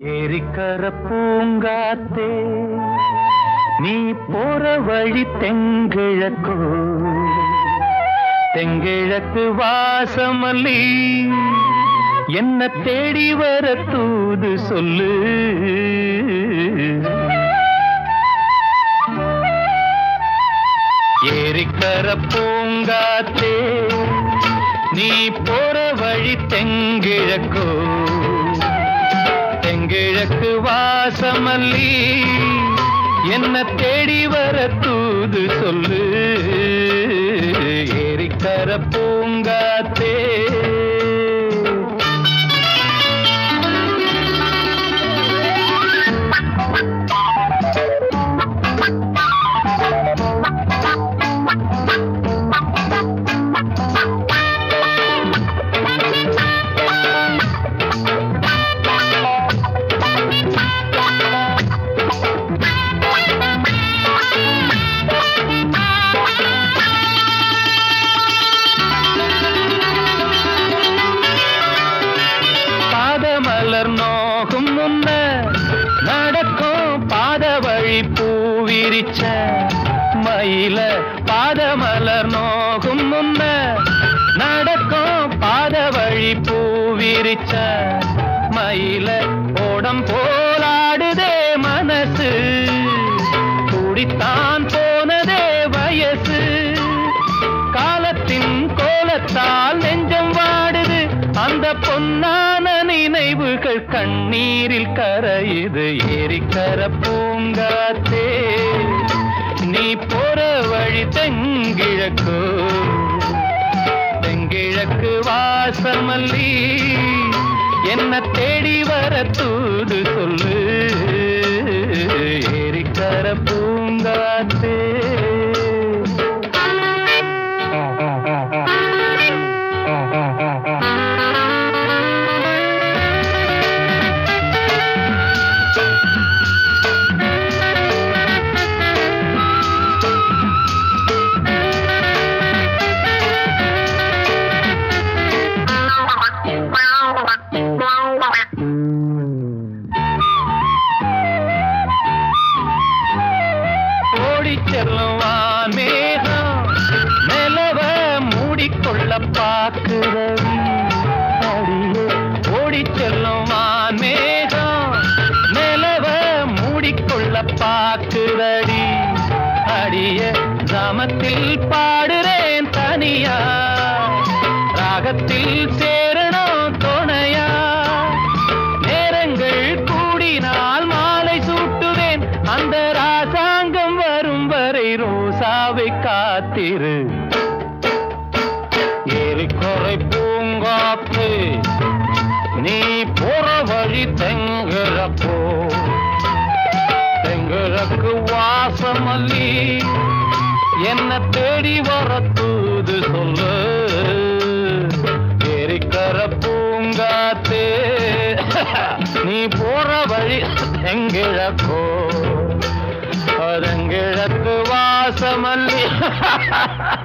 ஏரிக்கர பூங்காத்தே நீ போற வழி தெங்கிழக்கோ தெங்கிழக்கு வாசமல்லி என்ன தேடி வர தூது சொல்லு ஏரிக்கர பூங்காத்தே நீ போற வழி தெங்கிழக்கோ தெங்கிழக்கு வாசமல்லி என்ன தேடி வர தூது சொல்லு ஏரிக்கர பூங்காத்தே பாதமலர் நோகும் முன்ன நடக்கும் பாத வழி பூவிரிச்ச மயில பாதமலர் நோகும் முன்ன நடக்கும் பாத வழி பூவிரிச்ச மயில ஓடம் போலாடுதே மனசு துடித்தான் போனதே வயசு காலத்தின் கோலத்தால் நெஞ்சம் வாடுது அந்த பொன்னான நினைவுகள் கண்ணீரில் கரையுது ஏரிக்கர பூங்காத்தே நீ போற வழி தெங்கிழக்கு தெங்கிழக்கு வாசமல்லி என்ன தேடி வர தூது சொல்லு ஏரிக்கர பூங்காத்தே ஓடிச் செல்லும் வான்மேகம் நிலவ மூடிக்கொள்ள பார்க்கிறவி அடியே ஓடிச் செல்லும் வான்மேகம் நிலவ மூடிக்கொள்ள பார்க்கிறடி அடிய கிராமத்தில் பாடுறேன் தனியா ராகத்தில் சேரணும் துணையா நேரங்கள் கூடினால் மாலை சூட்டுவேன் அந்த ராசாங்கம் வரும் வரை ரோசாவை காத்திரு ஏரிக்கரை பூங்காத்து நீ போற வழி தெங்குறப்போ தெங்குறக்கு வாசமல்லி என்ன தேடி வர தூது சொல்லு ஏரிக்கர பூங்காத்தே நீ போற வழி எங்கிழக்கோ அதெங்கிழக்கு வாசமல்லி